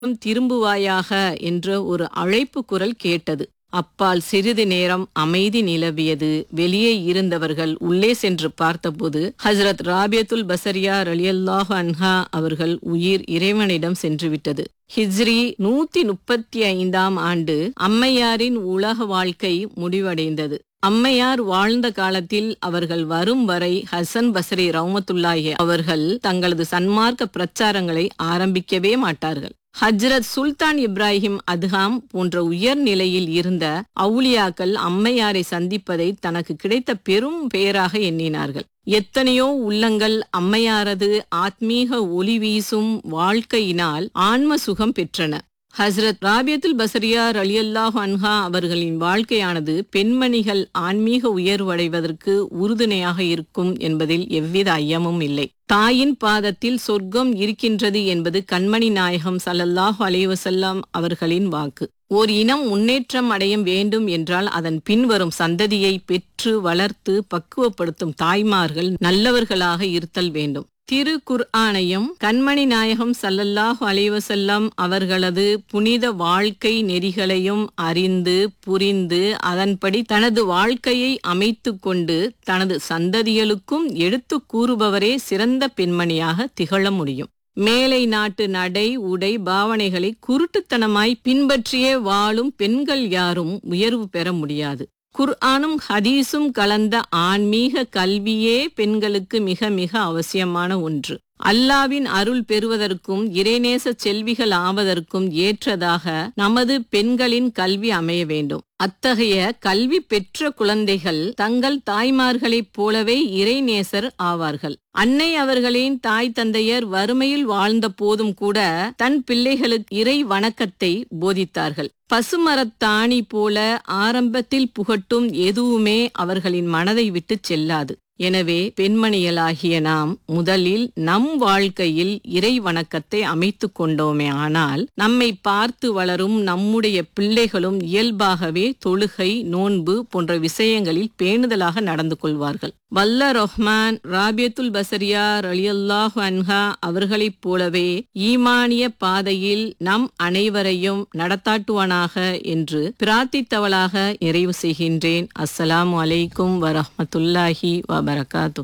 திரும்புவாயாக என்ற ஒரு அழைப்பு குரல் கேட்டது அப்பால் சிறிது நேரம் அமைதி நிலவியது வெளியே இருந்தவர்கள் உள்ளே சென்று பார்த்தபோது ஹசரத் ராபியத்துல் பசரியா ரலியல்லாஹு அன்ஹா அவர்கள் உயிர் இறைவனிடம் சென்றுவிட்டது ஹிஜ்ரி நூத்தி முப்பத்தி ஐந்தாம் ஆண்டு அம்மையாரின் உலக வாழ்க்கை முடிவடைந்தது அம்மையார் வாழ்ந்த காலத்தில் அவர்கள் வரும் வரை ஹசன் பஸ்ரி ரவுமத்துல்லாஹி அவர்கள் தங்களது சன்மார்க்க பிரச்சாரங்களை ஆரம்பிக்கவே மாட்டார்கள் ஹஜ்ரத் சுல்தான் இப்ராஹிம் அதுஹாம் போன்ற உயர் நிலையில் இருந்த அவுலியாக்கள் அம்மையாரை சந்திப்பதை தனக்கு கிடைத்த பெரும் பெயராக எண்ணினார்கள் எத்தனையோ உள்ளங்கள் அம்மையாரது ஆத்மீக ஒளி வீசும் வாழ்க்கையினால் ஆன்ம சுகம் பெற்றன ஹஸ்ரத் ராபியத்துல் பசரியா ரலியல்லாஹு அன்ஹா அவர்களின் வாழ்க்கையானது பெண்மணிகள் ஆன்மீக உயர்வடைவதற்கு உறுதுணையாக இருக்கும் என்பதில் எவ்வித ஐயமும் இல்லை தாயின் பாதத்தில் சொர்க்கம் இருக்கின்றது என்பது கண்மணி நாயகம் சல்லல்லாஹு அலைவசல்லாம் அவர்களின் வாக்கு ஓர் இனம் முன்னேற்றம் அடையும் வேண்டும் என்றால் அதன் பின்வரும் சந்ததியை பெற்று வளர்த்து பக்குவப்படுத்தும் தாய்மார்கள் நல்லவர்களாக இருத்தல் வேண்டும் திரு குர்ஆனையும் கண்மணி நாயகம் சல்லல்லாஹு அலைவசல்லம் அவர்களது புனித வாழ்க்கை நெறிகளையும் அறிந்து புரிந்து அதன்படி தனது வாழ்க்கையை அமைத்து கொண்டு தனது சந்ததிகளுக்கும் எடுத்து கூறுபவரே சிறந்த பெண்மணியாக திகழ முடியும் மேலை நாட்டு நடை உடை பாவனைகளை குருட்டுத்தனமாய் பின்பற்றியே வாழும் பெண்கள் யாரும் உயர்வு பெற முடியாது குர்ஆனும் ஹதீஸும் கலந்த ஆன்மீக கல்வியே பெண்களுக்கு மிக மிக அவசியமான ஒன்று அல்லாவின் அருள் பெறுவதற்கும் இறைநேச செல்விகள் ஆவதற்கும் ஏற்றதாக நமது பெண்களின் கல்வி அமைய வேண்டும் அத்தகைய கல்வி பெற்ற குழந்தைகள் தங்கள் தாய்மார்களைப் போலவே இறைநேசர் ஆவார்கள் அன்னை அவர்களின் தாய் தந்தையர் வறுமையில் வாழ்ந்த போதும் கூட தன் பிள்ளைகளுக்கு இறை வணக்கத்தை போதித்தார்கள் பசுமரத்தாணி போல ஆரம்பத்தில் புகட்டும் எதுவுமே அவர்களின் மனதை விட்டு செல்லாது எனவே பெண்மணிகளாகிய நாம் முதலில் நம் வாழ்க்கையில் இறை வணக்கத்தை அமைத்து கொண்டோமே ஆனால் நம்மை பார்த்து வளரும் நம்முடைய பிள்ளைகளும் இயல்பாகவே தொழுகை நோன்பு போன்ற விஷயங்களில் பேணுதலாக நடந்து கொள்வார்கள் வல்ல ரொஹ்மான் ராபியத்துல் பசரியா ரலியல்லாஹு அன்ஹா அவர்களைப் போலவே ஈமானிய பாதையில் நம் அனைவரையும் நடத்தாட்டுவானாக என்று பிரார்த்தித்தவளாக நிறைவு செய்கின்றேன் அஸ்ஸலாமு அலைக்கும் வரஹ்மத்துல்லாஹி வபரகாத்து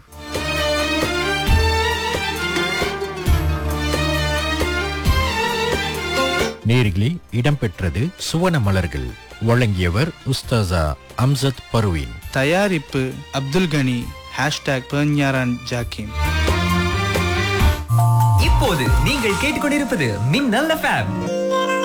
நேரிலே இடம்பெற்றது சுவன மலர்கள் வழங்கியவர் உஸ்தாசா அம்சத் பர்வீன் தயாரிப்பு அப்துல் கனி ஹேஷ்டாக் பெர்ஞாரான் ஜாக்கிம் இப்போது நீங்கள் கேட்டுக்கொண்டிருப்பது மின்னல் எஃப்எம்